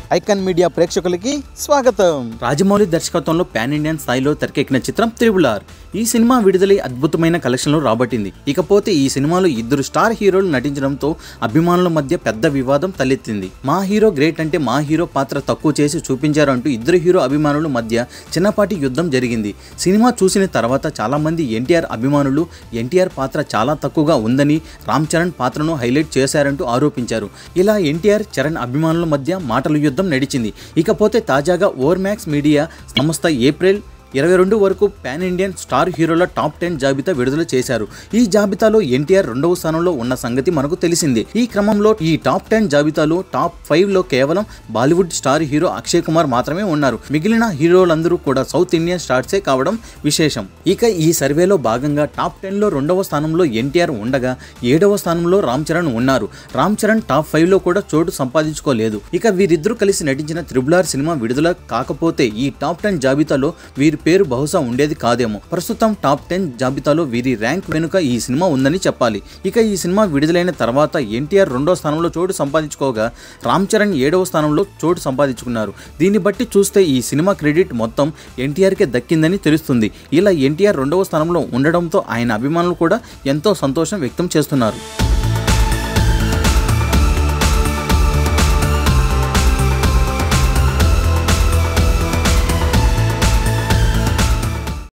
icon media ప్రేక్షకులకి స్వాగతం రాజమౌళి దర్శకత్వంలో పాన్ ఇండియన్ స్థాయిలో తెరకెక్కిన చిత్రం త్రిబుల్ ఆర్ ఈ సినిమా విడుదలై అద్భుతమైన కలెక్షన్లు రాబట్టింది ఇకపోతే ఈ సినిమాలో ఇద్దరు స్టార్ హీరోలు నటించడంతో అభిమానుల మధ్య పెద్ద వివాదం తలెత్తింది మా హీరో గ్రేట్ అంటే మా హీరో పాత్ర తక్కువ చేసి చూపించారు అంటూ ఇద్దరు హీరో అభిమానుల మధ్య చిన్నపాటి యుద్ధం జరిగింది సినిమా చూసిన తర్వాత చాలా మంది ఎన్టీఆర్ అభిమానులు ఎన్టీఆర్ పాత్ర చాలా తక్కువగా ఉందని రామ్ చరణ్ పాత్రను హైలైట్ చేశారంటూ ఆరోపించారు ఇలా ఎన్టీఆర్ చరణ్ అభిమానుల మధ్య మాటల యుద్ధం నడిచింది ఇకపోతే తాజాగా ఓవర్మ్యాక్స్ మీడియా సంస్థ ఏప్రిల్ ఇరవై రెండు వరకు పాన్ ఇండియన్ స్టార్ హీరోల టాప్ టెన్ జాబితా విడుదల చేశారు ఈ జాబితాలో ఎన్టీఆర్ రెండవ స్థానంలో ఉన్న సంగతి మనకు తెలిసిందే ఈ క్రమంలో ఈ టాప్ టెన్ జాబితాలో టాప్ ఫైవ్ లో కేవలం Bollywood star hero Akshay Kumar మాత్రమే ఉన్నారు మిగిలిన హీరోలందరూ కూడా సౌత్ ఇండియన్ స్టార్సే కావడం విశేషం ఇక ఈ సర్వేలో భాగంగా టాప్ టెన్ లో రెండవ స్థానంలో ఎన్టీఆర్ ఉండగా ఏడవ స్థానంలో రామ్ చరణ్ ఉన్నారు రామ్ చరణ్ టాప్ ఫైవ్ లో కూడా చోటు సంపాదించుకోలేదు ఇక వీరిద్దరూ కలిసి నటించిన త్రిబుల్ ఆర్ సినిమా విడుదల కాకపోతే ఈ టాప్ టెన్ జాబితాలో వీరి పేరు బహుశా ఉండేది కాదేమో ప్రస్తుతం టాప్ టెన్ జాబితాలో వీరి ర్యాంక్ వెనుక ఈ సినిమా ఉందని చెప్పాలి ఇక ఈ సినిమా విడుదలైన తర్వాత ఎన్టీఆర్ రెండో స్థానంలో చోటు సంపాదించుకోగా రామ్ చరణ్ ఏడవ స్థానంలో చోటు సంపాదించుకున్నారు దీన్ని బట్టి చూస్తే ఈ సినిమా క్రెడిట్ మొత్తం ఎన్టీఆర్కే దక్కిందని తెలుస్తుంది ఇలా ఎన్టీఆర్ రెండవ స్థానంలో ఉండడంతో ఆయన అభిమానులు కూడా ఎంతో సంతోషం వ్యక్తం చేస్తున్నారు